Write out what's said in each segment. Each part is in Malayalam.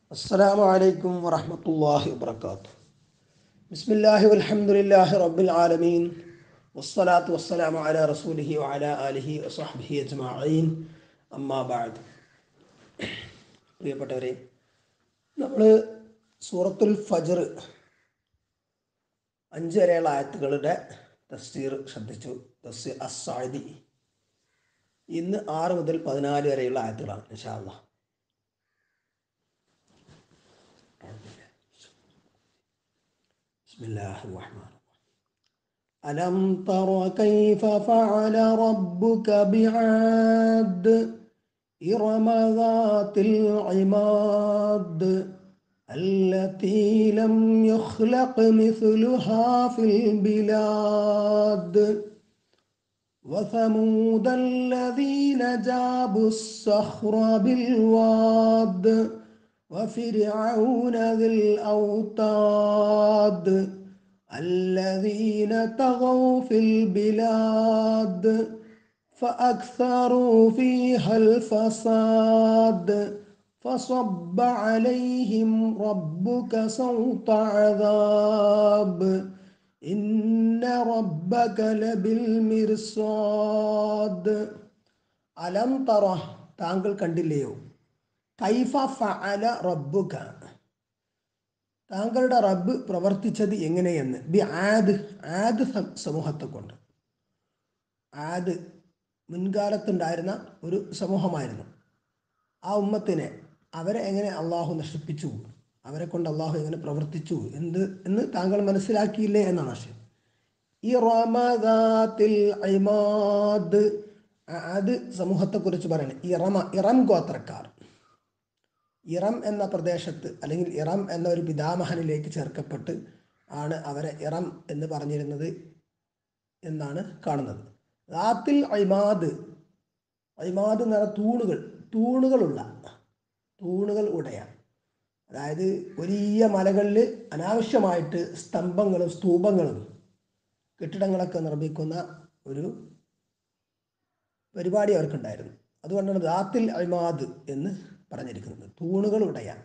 السلام عليكم ورحمة الله وبركاته بسم الله والحمد لله رب العالمين والصلاة والسلام على رسوله وعلى آله وصحبه أجمعين أما بعد പ്രിയപ്പെട്ടവരെ നമ്മൾ സൂറത്തുൽ ഫജർ അഞ്ച് വരെയുള്ള ആയത്തുകളുടെ തഫ്സീർ ശ്രദ്ധിച്ചു തഫ്സീർ അസാദി ഇന്ന് ആറ് മുതൽ പതിനാല് വരെയുള്ള ആയത്തുകളാണ് ഇൻഷാ അല്ലാ بسم الله الرحمن الرحيم ألم تر كيف فعل ربك بعاد إرم ذات العماد التي لم يخلق مثلها في البلاد وثمود الذين جابوا الصخر بالواد وفرعون ذي الأوتاد الذين طغوا في البلاد فأكثروا فيها الفساد فصب عليهم ربك صوت عذاب إن ربك لبالمرصاد ألم ترى താങ്കൾ കണ്ടില്ലയോ കൈഫ ഫഅല റബ്ബുക താങ്കളുടെ റബ്ബ് പ്രവർത്തിച്ചത് എങ്ങനെയെന്ന് ബി ആദ് ആദ് സം- സമൂഹത്തെ കൊണ്ട് ആദ് മുൻകാലത്തുണ്ടായിരുന്ന ഒരു സമൂഹമായിരുന്നു ആ ഉമ്മത്തിനെ അവരെ എങ്ങനെ അള്ളാഹു നശിപ്പിച്ചു അവരെ കൊണ്ട് അള്ളാഹു എങ്ങനെ പ്രവർത്തിച്ചു എന്ത് എന്ന് താങ്കൾ മനസ്സിലാക്കിയില്ലേ എന്നാണ് ആശയം ഈ റമദാത്തിൽ ഇമാദ് ആദ് സമൂഹത്തെക്കുറിച്ച് പറയണേ ഇറമ ഇറം ഗോത്രക്കാർ ഇറം എന്ന പ്രദേശത്ത് അല്ലെങ്കിൽ ഇറം എന്ന ഒരു പിതാമഹനിലേക്ക് ചേർക്കപ്പെട്ട് ആണ് അവരെ ഇറം എന്ന് പറഞ്ഞിരുന്നത് എന്നാണ് കാണുന്നത് റാത്തിൽ അയ്മാദ് അയ്മാദ് എന്ന് പറഞ്ഞാൽ തൂണുകൾ തൂണുകളുള്ള തൂണുകൾ ഉടയ അതായത് വലിയ മലകളിൽ അനാവശ്യമായിട്ട് സ്തംഭങ്ങളും സ്തൂപങ്ങളും കെട്ടിടങ്ങളൊക്കെ നിർമ്മിക്കുന്ന ഒരു പരിപാടി അവർക്കുണ്ടായിരുന്നു അതുകൊണ്ടാണ് ദാത്തിൽ അൽമാദ് എന്ന് പറഞ്ഞിരിക്കുന്നത് തൂണുകൾ ഉടയാൻ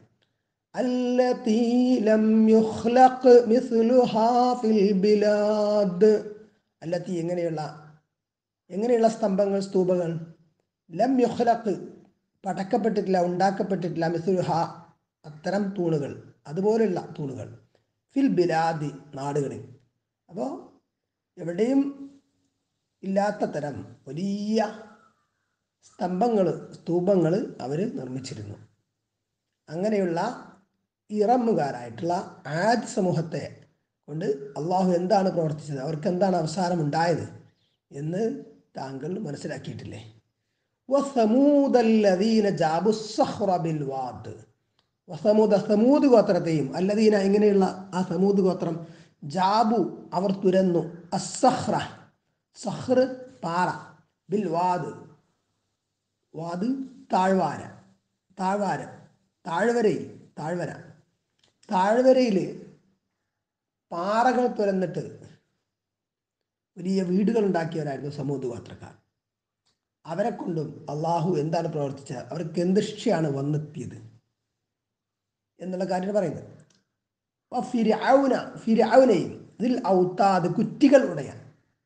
التي لم يخلق مثلها في البلاد التي എങ്ങനെയുള്ള എങ്ങനെയുള്ള സ്തംഭങ്ങൾ സ്തൂപങ്ങൾ ലം യുഖ്ലഖ് പടക്കപ്പെട്ടിട്ടില്ല ഉണ്ടാക്കപ്പെട്ടിട്ടില്ല മിസുലുഹ അത്തരം തൂണുകൾ അതുപോലുള്ള തൂണുകൾ ഫിൽ ബിലാദി നാടുകളിൽ അപ്പോൾ എവിടെയും ഇല്ലാത്ത തരം വലിയ സ്തംഭങ്ങൾ സ്തൂപങ്ങൾ അവർ നിർമ്മിച്ചിരുന്നു അങ്ങനെയുള്ള ഇറമുകാരായിട്ടുള്ള ആദ് സമൂഹത്തെ കൊണ്ട് അള്ളാഹു എന്താണ് പ്രവർത്തിച്ചത് അവർക്ക് എന്താണ് അവസാനം ഉണ്ടായത് എന്ന് താങ്കൾ മനസ്സിലാക്കിയിട്ടില്ലേ വസമൂദല്ലദീന ജാബു സഹ്റ ബിൽ വാദ് വസമൂദ സമൂദ് ഗോത്രത്തെയും അല്ലദീന ഇങ്ങനെയുള്ള ആ സമൂദ് ഗോത്രം ജാബു അവർ തുരന്നു അസഹ്റ സഹ്റ് പാറ ബിൽ വാദ് വാത് താഴ്വാര താഴ്വാര താഴ്വരയിൽ താഴ്വര താഴ്വരയിൽ പാറകൾ തുരന്നിട്ട് വലിയ വീടുകൾ ഉണ്ടാക്കിയവരായിരുന്നു സമൂഹ ഗോത്രക്കാർ അവരെ കൊണ്ടും അള്ളാഹു എന്താണ് പ്രവർത്തിച്ചത് അവർക്ക് എന്ത് ശിക്ഷയാണ് വന്നെത്തിയത് എന്നുള്ള കാര്യം പറയുന്നത് അപ്പോൾ ഫിരൗന ഫിരൗനയും ഇതിൽ ഔത്താത് കുറ്റികൾ ഉടയാൻ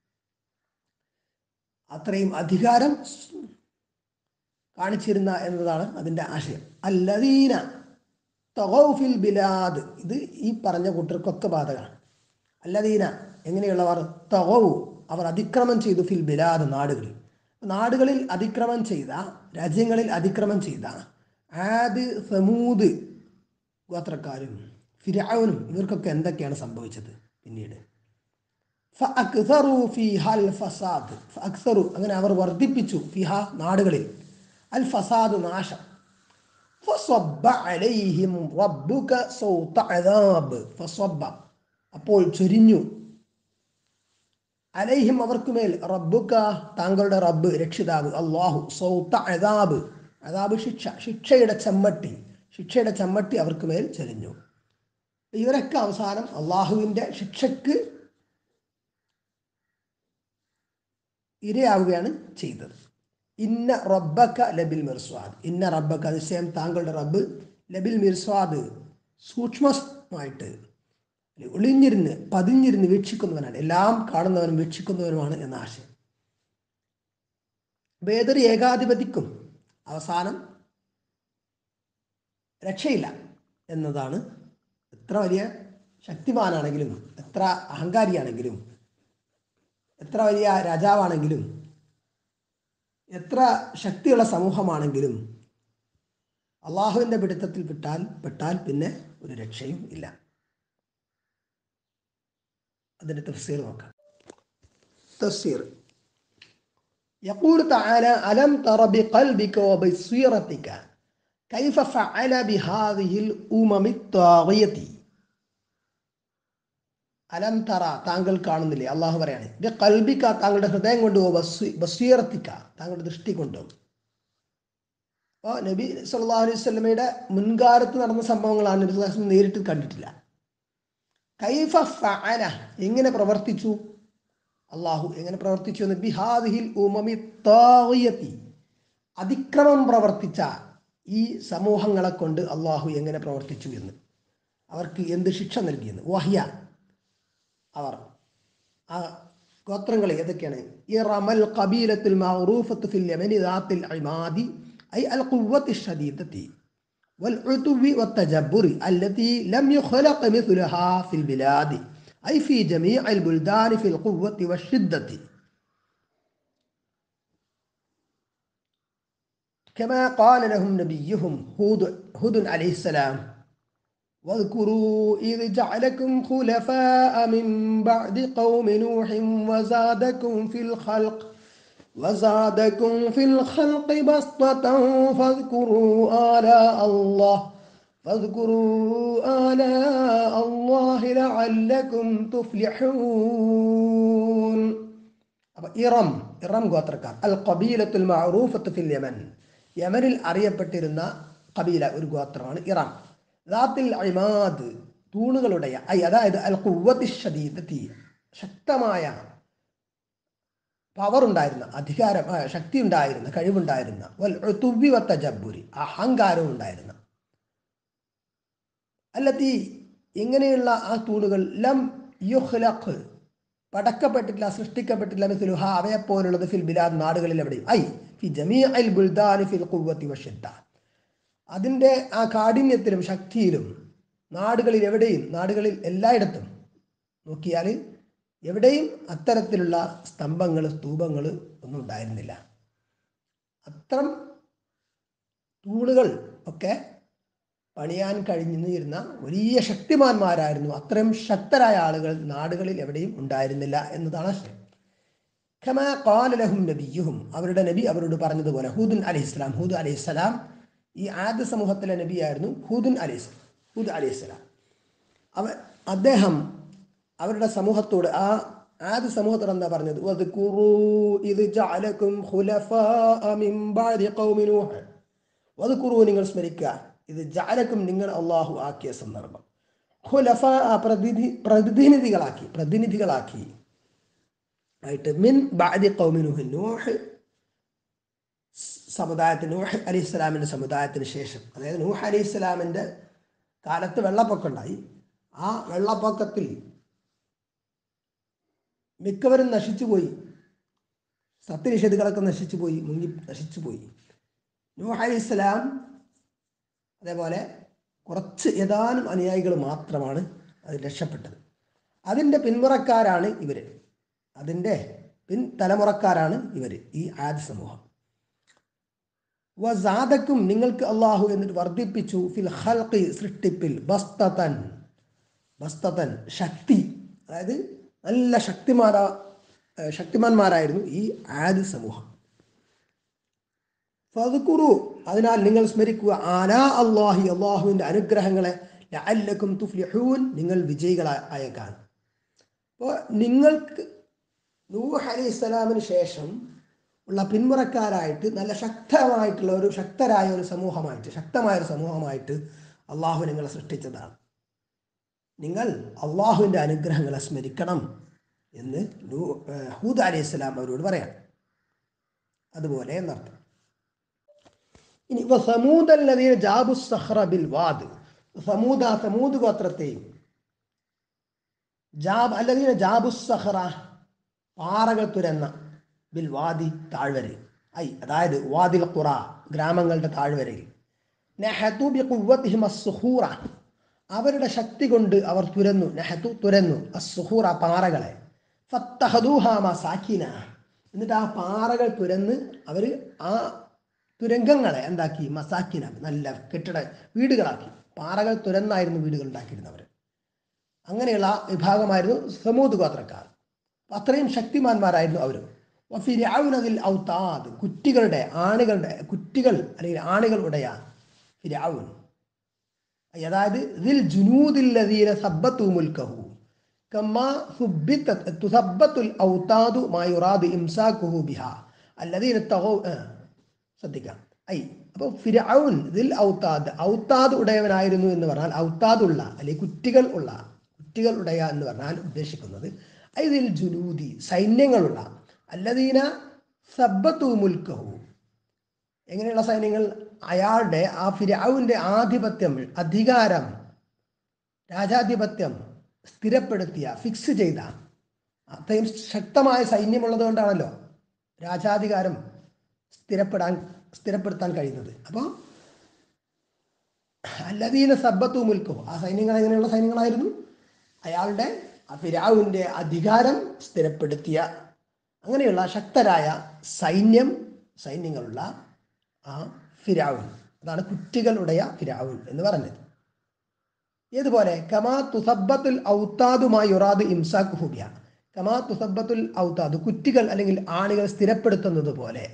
അത്രയും അധികാരം കാണിച്ചിരുന്ന എന്നതാണ് അതിൻ്റെ ആശയം അല്ലദീന തഗൗഫിൽ ബിലാദ് ഇത് ഈ പറഞ്ഞ കൂട്ടർക്കൊക്കെ ബാധകമാണ് അല്ലദീന എങ്ങനെയുള്ളവർ തഗൗ അവർ അതിക്രമം ചെയ്തു ഫിൽ ബിലാദ് നാടുകളിൽ നാടുകളിൽ അതിക്രമം ചെയ്ത രാജ്യങ്ങളിൽ അതിക്രമം ചെയ്ത ആദ് സമൂദ് ഗോത്രക്കാരും ഫിരാവുനും ഇവർക്കൊക്കെ എന്തൊക്കെയാണ് സംഭവിച്ചത് പിന്നീട് ഫഅക്സറു ഫിഹൽ ഫസാദ് ഫഅക്സറു അങ്ങനെ അവർ വർദ്ധിപ്പിച്ചു ഫിഹ നാടുകളിൽ അൽ ഫസാദ് നാശം ഫസ്വബ്ബ അലൈഹിം റബ്ബുക സൗത അദാബ് ഫസ്വബ്ബ അപ്പോൾ ചൊരിഞ്ഞു അലൈഹിം അവർക്കുമേൽ റബ്ബുക താങ്കളുടെ റബ്ബ് രക്ഷിതാവ് അള്ളാഹു സൗത്ത അദാബ് അദാബ് ശിക്ഷ ശിക്ഷയുടെ ചമ്മട്ടി ശിക്ഷയുടെ ചമ്മട്ടി അവർക്ക് മേൽ ചൊരിഞ്ഞു ഇവരൊക്കെ അവസാനം അള്ളാഹുവിൻ്റെ ശിക്ഷയ്ക്ക് ഇരയാവുകയാണ് ചെയ്തത് ഇന്ന റബ്ബക്ക ലബിൽ മിർസ്വാദ് ഇന്ന റബ്ബക്ക നിശ്ചയം താങ്കളുടെ റബ്ബ് ലബിൽ മിർസ്വാദ് സൂക്ഷ്മമായിട്ട് ഒളിഞ്ഞിരുന്ന് പതിഞ്ഞിരുന്ന് വീക്ഷിക്കുന്നവനാണ് എല്ലാം കാണുന്നവനും വീക്ഷിക്കുന്നവനുമാണ് എന്ന ആശയം വേദർ ഏകാധിപതിക്കും അവസാനം രക്ഷയില്ല എന്നതാണ് എത്ര വലിയ ശക്തിമാനാണെങ്കിലും എത്ര അഹങ്കാരിയാണെങ്കിലും എത്ര വലിയ രാജാവാണെങ്കിലും എത്ര ശക്തിയുള്ള സമൂഹമാണെങ്കിലും അള്ളാഹുവിൻ്റെ പിടുത്തത്തിൽ പെട്ടാൽ പെട്ടാൽ പിന്നെ ഒരു രക്ഷയും ഇല്ല അതിൻ്റെ തഫ്സീർ നോക്കാം തഫ്സീർ يقول تعالى ألم تر بقلبك وبصيرتك كيف فعل بهذه الأمم الطاغية അലം തറ താങ്കൾ കാണുന്നില്ലേ അള്ളാഹു പറയാണ് ഇത് കൽബിക്ക താങ്കളുടെ ഹൃദയം കൊണ്ടോ ബസീറത്തിക്ക താങ്കളുടെ ദൃഷ്ടി കൊണ്ടോ അപ്പോൾ നബി സല്ലല്ലാഹു അലൈഹി വസല്ലമയുടെ മുൻകാലത്ത് നടന്ന സംഭവങ്ങളാണ് നബി സല്ലല്ലാഹു അലൈഹി വസല്ലം നേരിട്ട് കണ്ടിട്ടില്ല കൈഫ ഫഅല എങ്ങനെ പ്രവർത്തിച്ചു അള്ളാഹു എങ്ങനെ പ്രവർത്തിച്ചു എന്ന് ബിഹാദിഹിൽ ഉമമി താഗിയത്തി അതിക്രമം പ്രവർത്തിച്ച ഈ സമൂഹങ്ങളെ കൊണ്ട് അള്ളാഹു എങ്ങനെ പ്രവർത്തിച്ചു എന്ന് അവർക്ക് എന്ത് ശിക്ഷ നൽകിയെന്ന് വഹ്യ അവർ ആ ഗോത്രങ്ങൾ ഏതൊക്കെയാണ് ഇറമൽ ഖബീലത്തുൽ മഅറൂഫത്ത് ഫിൽ യമനി ദാത്തിൽ ഇമാദി ഐ അൽ ഖുവ്വത്തി ഷദീദത്തി والعتو والتجبر التي لم يخلق مثلها في البلاد أي في جميع البلدان في القوة والشدة كما قال لهم نبيهم هود, هود عليه السلام واذكروا إذ جعلكم خلفاء من بعد قوم نوح وزادكم في الخلق وزادكم في الخلق بسطة فاذكروا آلاء الله فاذكروا آلاء الله لعلكم تفلحون ഇറം ഇറം ഗോത്രക്കാർ അൽ കബീലത്തുൽ മഅറൂഫത്ത് ഫിൽ യമൻ യമനിൽ അറിയപ്പെട്ടിരുന്ന കബീല ഒരു ഗോത്രമാണ് ഇറാം ദാത്തിൽ ഇമാദ് തൂണുകളുടെ ഐ അതായത് അൽ കുവ്വത്തി ഷദീദത്തി ശക്തമായ പവർ ഉണ്ടായിരുന്ന അധികാരം ആ, ശക്തി ഉണ്ടായിരുന്ന കഴിവുണ്ടായിരുന്ന വൽ ഉതുവ്വി വത്ത ജബ്ബുരി അഹങ്കാരവും ഉണ്ടായിരുന്ന അല്ലത്തി ഇങ്ങനെയുള്ള ആ തൂണുകൾ ലം യുഹ്ലഖ് പടക്കപ്പെട്ടിട്ടില്ല സൃഷ്ടിക്കപ്പെട്ടിട്ടില്ല മിഥുലുഹ അവയെപ്പോലുള്ളത് ഫിൽ ബിലാദ് നാടുകളിൽ എവിടെയും ഐ ഫി ജമീ അൽ ബുൽദാനി ഫിൽ ഖുവ്വത്തി വഷിദ്ദ അതിൻ്റെ ആ കാഠിന്യത്തിലും ശക്തിയിലും നാടുകളിൽ എവിടെയും നാടുകളിൽ എല്ലായിടത്തും നോക്കിയാൽ എവിടെയും അത്തരത്തിലുള്ള സ്തംഭങ്ങൾ സ്തൂപങ്ങൾ ഒന്നും ഉണ്ടായിരുന്നില്ല അത്തരം തൂണുകൾ ഒക്കെ പണിയാൻ കഴിഞ്ഞിരുന്ന വലിയ ശക്തിമാന്മാരായിരുന്നു അത്രയും ശക്തരായ ആളുകൾ നാടുകളിൽ എവിടെയും ഉണ്ടായിരുന്നില്ല എന്നതാണ് ആശയം ഖമാ ഖാല ലഹും നബിയുഹും അവരുടെ നബി അവരോട് പറഞ്ഞതുപോലെ ഹൂദുൻ അലൈഹി ഇസ്ലാം ഹൂദ് അലൈഹി സ്വലാം ഈ ആദ്യ സമൂഹത്തിലെ നബിയായിരുന്നു ഹൂദുൻ അലൈഹി ഹൂദ് അലൈഹി സ്വലാം അവ അദ്ദേഹം അവരുടെ സമൂഹത്തോട് ആ ആദ്യ സമൂഹത്തോട് എന്താ പറഞ്ഞത് വദ്കുറൂ ഇദ് ജഅലകും ഖുലഫാഅ മിൻ ബഅദി ഖൗമി നൂഹ് വദ്കുറൂ നിങ്ങൾ സ്മരിക്കുക ഇത് ജഅലക്കും നിങ്ങൾ അള്ളാഹു ആക്കിയ സന്ദർഭം ഖുലഫ പ്രതിനിധി പ്രതിനിധികളാക്കി പ്രതിനിധികളാക്കി ആയിട്ട് മിൻ ബഅദി ഖൗമി നൂഹ് നൂഹ് സമുദായത്തിന് നൂഹ് അലൈഹി സ്വലാമിൻ്റെ സമുദായത്തിന് ശേഷം അതായത് നൂഹ് അലൈഹി സ്വലാമിൻ്റെ കാലത്ത് വെള്ളപ്പൊക്കം ഉണ്ടായി ആ വെള്ളപ്പൊക്കത്തിൽ മിക്കവരും നശിച്ചുപോയി സത്യനിഷേധികളൊക്കെ നശിച്ചുപോയി മുങ്ങി നശിച്ചുപോയി നൂഹ് അലൈഹി സ്വലാം അതേപോലെ കുറച്ച് ഏതാനും അനുയായികൾ മാത്രമാണ് അത് രക്ഷപ്പെട്ടത് അതിൻ്റെ പിന്മുറക്കാരാണ് ഇവർ അതിൻ്റെ പിൻ തലമുറക്കാരാണ് ഇവർ ഈ ആദ്യ സമൂഹം വസാദക്കും നിങ്ങൾക്ക് അള്ളാഹു എന്നിട്ട് വർദ്ധിപ്പിച്ചു ഫിൽ ഹൽക്കി സൃഷ്ടിപ്പിൽ ബസ്തതൻ ബസ്തതൻ ശക്തി അതായത് നല്ല ശക്തിമാരാ ഏഹ് ശക്തിമാന്മാരായിരുന്നു ഈ ആദ്യ സമൂഹം ഫതുക്കുറു അതിനാൽ നിങ്ങൾ സ്മരിക്കുക ആലാ അള്ളാഹി അള്ളാഹുവിൻ്റെ അനുഗ്രഹങ്ങളെ ലഅല്ലക്കും തുഫ്ലിഹൂൻ നിങ്ങൾ വിജയികളായേക്കാൻ അപ്പോൾ നിങ്ങൾക്ക് നൂഹ് അലൈഹി സ്വലാമിന് ശേഷം ഉള്ള പിന്മുറക്കാരായിട്ട് നല്ല ശക്തമായിട്ടുള്ള ഒരു ശക്തരായ ഒരു സമൂഹമായിട്ട് ശക്തമായ ഒരു സമൂഹമായിട്ട് അള്ളാഹു നിങ്ങളെ സൃഷ്ടിച്ചതാണ് നിങ്ങൾ അള്ളാഹുവിൻ്റെ അനുഗ്രഹങ്ങളെ സ്മരിക്കണം എന്ന് നൂ ഏഹ് ഹൂദ് അലൈഹി സ്വലാം അവരോട് പറയാം അതുപോലെ എന്നർത്ഥം ഇനി ഇപ്പൊ സമൂദല്ലതീന ജാബു സഹ്റ ബിൽ വാദ് സമൂദ സമൂദ് ഗോത്രത്തെയും ജാബ് അല്ലതീന ജാബു സഹ്റ പാറകൾ തുരന്ന ബിൽ വാദി താഴ്വരയിൽ ഐ അതായത് വാദിൽ ഖുറ ഗ്രാമങ്ങളുടെ താഴ്വരയിൽ നെഹതു ബി ഖുവ്വത്തിഹിം അസ്സുഹൂറ അവരുടെ ശക്തി കൊണ്ട് അവർ തുരന്നു നെഹത്തു തുരന്നു അസ്സുഹൂറ പാറകളെ ഫത്തഹദൂഹാമ സാക്കിന എന്നിട്ട് ആ പാറകൾ തുരന്ന് അവർ ആ തുരങ്കങ്ങളെ എന്താക്കി മസാക്കിന നല്ല കെട്ടിട വീടുകളാക്കി പാറകൾ തുരന്നായിരുന്നു വീടുകൾ ഉണ്ടാക്കിയിരുന്നവർ അങ്ങനെയുള്ള വിഭാഗമായിരുന്നു സമൂത് ഗോത്രക്കാർ അപ്പൊ അത്രയും ശക്തിമാന്മാരായിരുന്നു അവരും ഫിരാവുനതിൽ ഔത്താദ് കുറ്റികളുടെ ആണികളുടെ കുറ്റികൾ അല്ലെങ്കിൽ ആണികൾ ഉടയ ഫിരാവുൻ അതായത് ദിൽ ജുനൂദില്ലദീന സബ്ബത്തു മുൽക്കഹു കമ്മാ സുബ്ബിത്തത് തുസബ്ബത്തുൽ ഔതാദു മാ യുറാദു ഇംസാക്കുഹു ബിഹ അല്ലദീന തഗൗ ആ, ശ്രദ്ധിക്കാം ഐ അപ്പോൾ ഫിരഔൻ ദിൽ ഔത്താദ് ഔത്താദ് ഉടയവനായിരുന്നു എന്ന് പറഞ്ഞാൽ ഔത്താദുള്ള അല്ലെങ്കിൽ കുറ്റികൾ ഉള്ള കുറ്റികൾ ഉടയ എന്ന് പറഞ്ഞാൽ ഉദ്ദേശിക്കുന്നത് ഐ ദിൽ ജുനൂദി സൈന്യങ്ങളുള്ള അല്ലദീന സബ്ബത്തു മുൽക്കഹു എങ്ങനെയുള്ള സൈന്യങ്ങൾ അയാളുടെ ആ ഫിരാവിൻ്റെ ആധിപത്യം അധികാരം രാജാധിപത്യം സ്ഥിരപ്പെടുത്തിയ ഫിക്സ് ചെയ്ത അത്രയും ശക്തമായ സൈന്യമുള്ളത് കൊണ്ടാണല്ലോ രാജാധികാരം സ്ഥിരപ്പെടാൻ സ്ഥിരപ്പെടുത്താൻ കഴിയുന്നത് അപ്പോൾ അല്ലതീന സബ്ബത്തു മുൽക്കും ആ സൈന്യങ്ങൾ എങ്ങനെയുള്ള സൈന്യങ്ങളായിരുന്നു അയാളുടെ ആ ഫിരാവിൻ്റെ അധികാരം സ്ഥിരപ്പെടുത്തിയ അങ്ങനെയുള്ള ശക്തരായ സൈന്യം സൈന്യങ്ങളുള്ള ആ ഫിരാവുൻ അതാണ് കുറ്റികളുடைய ഫിരാവുൻ എന്ന് പറഞ്ഞത് ഏതുപോലെ കമാ തുസബത്തുൽ ഔത്താദുമായി യുറാദ് ഇംസാഖ് ഹുബിയ കമാ തുസബത്തുൽ ഔത്താദ് കുറ്റികൾ അല്ലെങ്കിൽ ആണികൾ സ്ഥിരപ്പെടുത്തുന്നത് പോലെ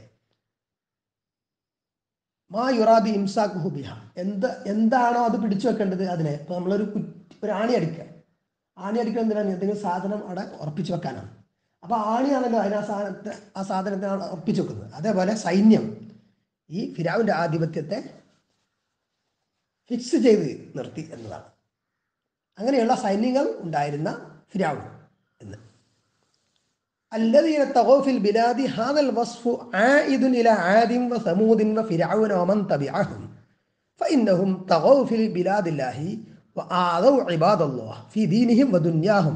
മാ യുറാദ് ഇംസാഖ് ഹുബിയ എന്ത് എന്താണോ അത് പിടിച്ചു വെക്കേണ്ടത് അതിനെ ഇപ്പൊ നമ്മളൊരു കുറ്റി ഒരു ആണി അടിക്കുക ആണി അടിക്കുക എന്തിനാണ് എന്തെങ്കിലും സാധനം അവിടെ ഉറപ്പിച്ചു വെക്കാനാണ് അപ്പൊ ആണിയാണല്ലോ അതിന് ആ സാധനത്തെ ആ സാധനത്തിനാണ് ഉറപ്പിച്ചു വെക്കുന്നത് അതേപോലെ സൈന്യം ഈ ഫിരാവിന്റെ ആധിപത്യത്തെ ഫിക്സ് ചെയ്ത് നിർത്തി എന്നതാണ് അങ്ങനെയുള്ള സൈന്യങ്ങൾ ഉണ്ടായിരുന്ന ഫിരാവ് എന്ന് الذين طغوا في البلاد هذا الوصف عائد إلى عاد وثمود وفرعون ومن تبعهم فإنهم طغوا في بلاد الله وآذوا عباد الله في دينهم ودنياهم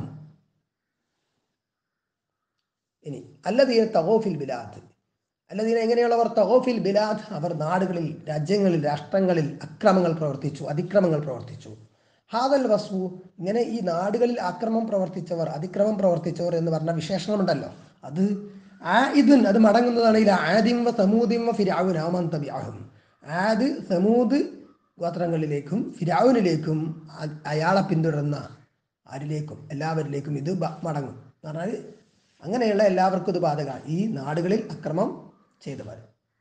ഇനി അല്ലതീന തഗോഫിൽ ബിലാദ് അല്ലതീന എങ്ങനെയുള്ളവർ തഗോഫിൽ ബിലാദ് അവർ നാടുകളിൽ രാജ്യങ്ങളിൽ രാഷ്ട്രങ്ങളിൽ അക്രമങ്ങൾ പ്രവർത്തിച്ചു അതിക്രമങ്ങൾ പ്രവർത്തിച്ചു ഹാദൽ വസു ഇങ്ങനെ ഈ നാടുകളിൽ അക്രമം പ്രവർത്തിച്ചവർ അതിക്രമം പ്രവർത്തിച്ചവർ എന്ന് പറഞ്ഞ വിശേഷണമുണ്ടല്ലോ അത് ആ ഇതുൻ അത് മടങ്ങുന്നതാണ് ഇതിൽ ആദിം വ സമൂദിം വ ഫിരാവുൻ ആമൻ തബിയാഹും ആദ് സമൂദ് ഗോത്രങ്ങളിലേക്കും ഫിരാവുനിലേക്കും അ- അയാളെ പിന്തുടർന്ന ആരിലേക്കും എല്ലാവരിലേക്കും ഇത് ബ- മടങ്ങും എന്ന് പറഞ്ഞാൽ അങ്ങനെയുള്ള എല്ലാവർക്കും ഇത് ബാധക ഈ നാടുകളിൽ അക്രമം ചെയ്തവർ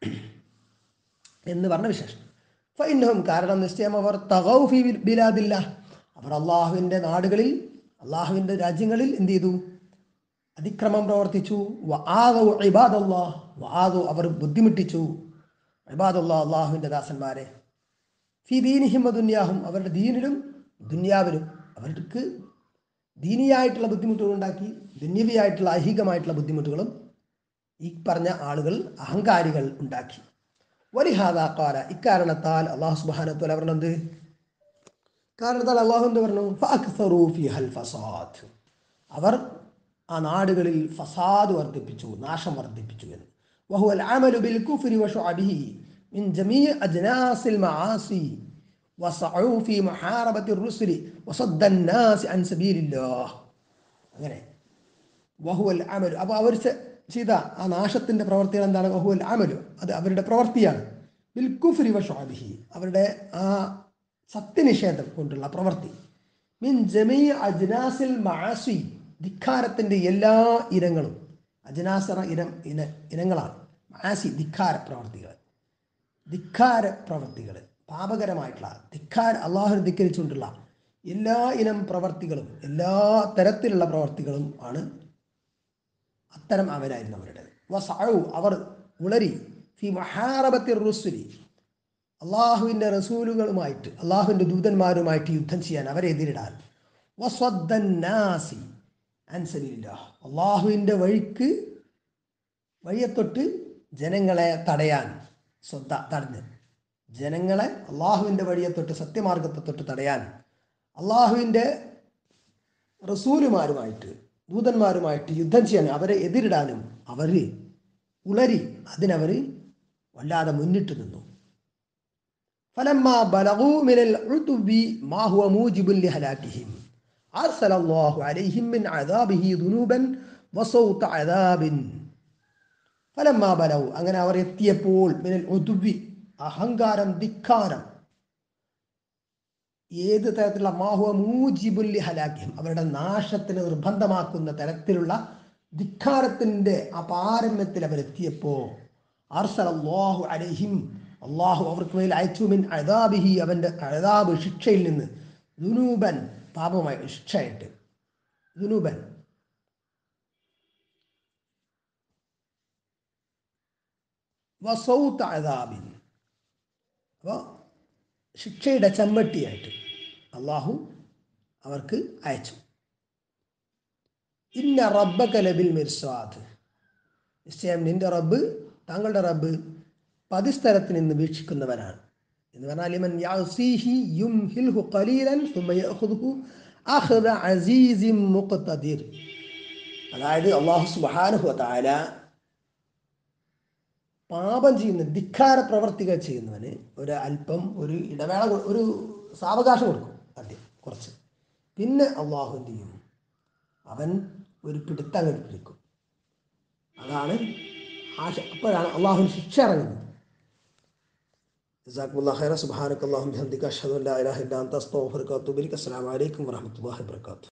എന്ന് പറഞ്ഞ വിശേഷം ഫൈനഹും കാരണം നിശ്ചയം അവർ തഗൗഫി ബിലാദില്ല അവർ അള്ളാഹുവിൻ്റെ നാടുകളിൽ അള്ളാഹുവിൻ്റെ രാജ്യങ്ങളിൽ എന്ത് ചെയ്തു അതിക്രമം പ്രവർത്തിച്ചു വആദു ഇബാദല്ലാ വആദു അവർ ബുദ്ധിമുട്ടിച്ചു ഇബാദല്ലാ അള്ളാഹുവിൻ്റെ ദാസന്മാരെ ഫി ദീനിഹിം ദുന്യാഹും അവരുടെ ദീനിലും ദുന്യാവിലും അവർക്ക് ദീനിയായിട്ടുള്ള ബുദ്ധിമുട്ടുകൾ ഉണ്ടാക്കി ദുന്യവിയായിട്ടുള്ള ഐഹികമായിട്ടുള്ള ബുദ്ധിമുട്ടുകളും ഈ പറഞ്ഞ ആളുകൾ അഹങ്കാരികൾ ഉണ്ടാക്കി വലിഹാദാക്കാല ഇക്കാരണത്താൽ അള്ളാഹു സുബാനത്തോല പറഞ്ഞത് കാരണത്താൽ അള്ളാഹു എന്ത് പറഞ്ഞു ഫഅക്സറൂ ഫിഹൽ ഫസാദ് അവർ ആ നാടുകളിൽ ഫസാദ് വർദ്ധിപ്പിച്ചു നാശം വർദ്ധിപ്പിച്ചു എന്ന് وهو العمل بالكفر وشعبه من جميع أجناس المعاصي وسعوا في محاربة الرسل وصد الناس عن سبيل الله അങ്ങനെ വഹുവൽ അമലു അപ്പോൾ അവർ ചെ- ചെയ്ത ആ നാശത്തിൻ്റെ പ്രവർത്തികൾ എന്താണ് വഹുവൽ അമലു അത് അവരുടെ പ്രവൃത്തിയാണ് ബിൽക്കുഫരി വഷാബിഹി അവരുടെ ആ സത്യനിഷേധം കൊണ്ടുള്ള പ്രവൃത്തി മിൻ ജമീ അജ്നാസിൽ മാസി ധിക്കാരത്തിൻ്റെ എല്ലാ ഇനങ്ങളും അജ്നാസറ ഇനം ഇന ഇനങ്ങളാണ് മാസി ധിക്കാര പ്രവർത്തികൾ ധിക്കാര പ്രവർത്തികൾ പാപകരമായിട്ടുള്ള ധിക്കാര അള്ളാഹുനെ ധിക്കരിച്ചുകൊണ്ടുള്ള എല്ലാ ഇനം പ്രവർത്തികളും എല്ലാ തരത്തിലുള്ള പ്രവർത്തികളും ആണ് അത്തരം അവരായിരുന്നു അവരുടെ വസഅു അവർ ഉളരി ഫി മഹാറബത്തി റുസുലി അള്ളാഹുവിൻ്റെ റസൂലുകളുമായിട്ട് അള്ളാഹുവിൻ്റെ ദൂതന്മാരുമായിട്ട് യുദ്ധം ചെയ്യാൻ അവരെ എതിരിടാൻ വസ്വദ്ദന്നാസി അൻസരില്ല അള്ളാഹുവിൻ്റെ വഴിക്ക് വഴിയെ തൊട്ട് ജനങ്ങളെ തടയാൻ സ്വദ്ദ തടഞ്ഞ് ജനങ്ങളെ അള്ളാഹുവിൻ്റെ വഴിയെ തൊട്ട് സത്യമാർഗത്തെ തൊട്ട് തടയാൻ അള്ളാഹുവിൻ്റെ റസൂലുമാരുമായിട്ട് ദൂതന്മാരുമായിട്ട് യുദ്ധം ചെയ്യാൻ അവരെ എതിരിടാനും അവർ ഉളരി അതിനവർ വല്ലാതെ മുന്നിട്ട് നിന്നു فلما بلغوا من العتب ما هو موجب لهلاكهم أرسل الله عليهم من عذابه ذنوبا وصوت عذاب ഫലമ്മാ ബലവും അങ്ങനെ അവർ എത്തിയപ്പോൾ മിനൽ ഒതുവി അഹങ്കാരം ധിക്കാരം ഏത് തരത്തിലുള്ള മാഹുവ മൂജിബുല്ലി ഹലാഖ്യം അവരുടെ നാശത്തിന് നിർബന്ധമാക്കുന്ന തരത്തിലുള്ള ധിക്കാരത്തിൻ്റെ ആ പാരമ്യത്തിൽ അവരെത്തിയപ്പോൾ അർസലല്ലാഹു അലൈഹിം അള്ളാഹു അവർക്ക് മേൽ അയച്ചു മിൻ അഴതാബിഹി അവൻ്റെ അഴതാബ് ശിക്ഷയിൽ നിന്ന് ദുനൂബൻ പാപമായി ശിക്ഷയായിട്ട് ദുനൂബൻ വസൗത്ത് അഴതാബിൻ അപ്പോൾ ശിക്ഷയുടെ ചെമ്മട്ടിയായിട്ട് അള്ളാഹു അവർക്ക് അയച്ചു ഇന്ന റബ്ബക ലബിൽ മിർസ്വാദ് നിശ്ചയം നിന്റെ റബ്ബ് താങ്കളുടെ റബ്ബ് പതിസ്ഥലത്ത് നിന്ന് വീക്ഷിക്കുന്നവനാണ് എന്ന് പറഞ്ഞാൽ ഇമൻ യഅ്സീഹി യുംഹിൽഹു ഖലീലൻ സുമ്മ യഅഖുദുഹു അഖ്ദ അസീസിൻ മുഖ്തദിർ അതായത് അള്ളാഹു സുബ്ഹാനഹു വതആല പാപം ചെയ്യുന്ന ധിക്കാര പ്രവർത്തികൾ ചെയ്യുന്നവന് ഒരു അല്പം ഒരു ഇടവേള കൊ- ഒരു സാവകാശം കൊടുക്കും ആദ്യം കുറച്ച് പിന്നെ അള്ളാഹു എന്ത് ചെയ്യും അവൻ ഒരു പിടുത്തം അങ്ങോട്ട് പിടിക്കും അതാണ് ആശ അപ്പോഴാണ് അള്ളാഹുവിന് ശിക്ഷ ഇറങ്ങുന്നത് جزاكم الله خيرا سبحانك اللهم وبحمدك اشهد ان لا اله الا انت استغفرك واتوب اليك السلام عليكم ورحمه الله وبركاته